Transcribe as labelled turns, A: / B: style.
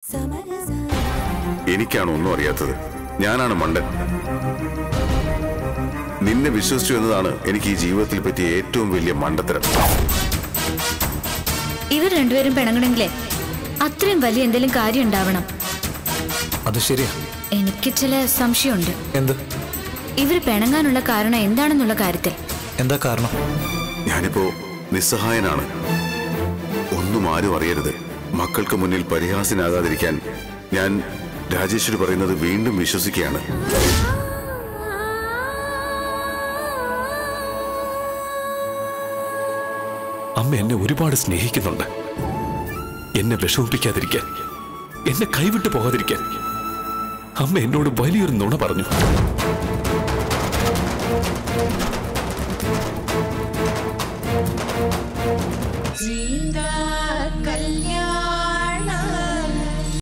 A: എനിക്കാണ് ഒന്നും അറിയാത്തത് ഞാനാണ് മണ്ടൻ നിന്നെ വിശ്വസിച്ചു എന്നതാണ് എനിക്ക് ഈ ജീവിതത്തിൽ പറ്റിയ ഏറ്റവും വലിയ മണ്ടത്തരം
B: ഇവർ രണ്ടുപേരും പിണങ്ങണമെങ്കിലേ അത്രയും വലിയ എന്തെങ്കിലും കാര്യം ഉണ്ടാവണം
C: അത് ശരിയാ
B: എനിക്ക് ചില സംശയമുണ്ട്
C: എന്ത്
B: ഇവർ പിണങ്ങാനുള്ള കാരണം എന്താണെന്നുള്ള കാര്യത്തിൽ
C: എന്താ കാരണം
A: ഞാനിപ്പോ നിസ്സഹായനാണ് ഒന്നും ആരും അറിയരുത് മക്കൾക്ക് മുന്നിൽ പരിഹാസനാകാതിരിക്കാൻ ഞാൻ രാജേശ്വരി പറയുന്നത് വീണ്ടും വിശ്വസിക്കുകയാണ്
D: അമ്മ എന്നെ ഒരുപാട് സ്നേഹിക്കുന്നുണ്ട് എന്നെ വിഷമിപ്പിക്കാതിരിക്കാൻ എന്നെ കൈവിട്ടു പോകാതിരിക്കാൻ അമ്മ എന്നോട് വലിയൊരു നുണ പറഞ്ഞു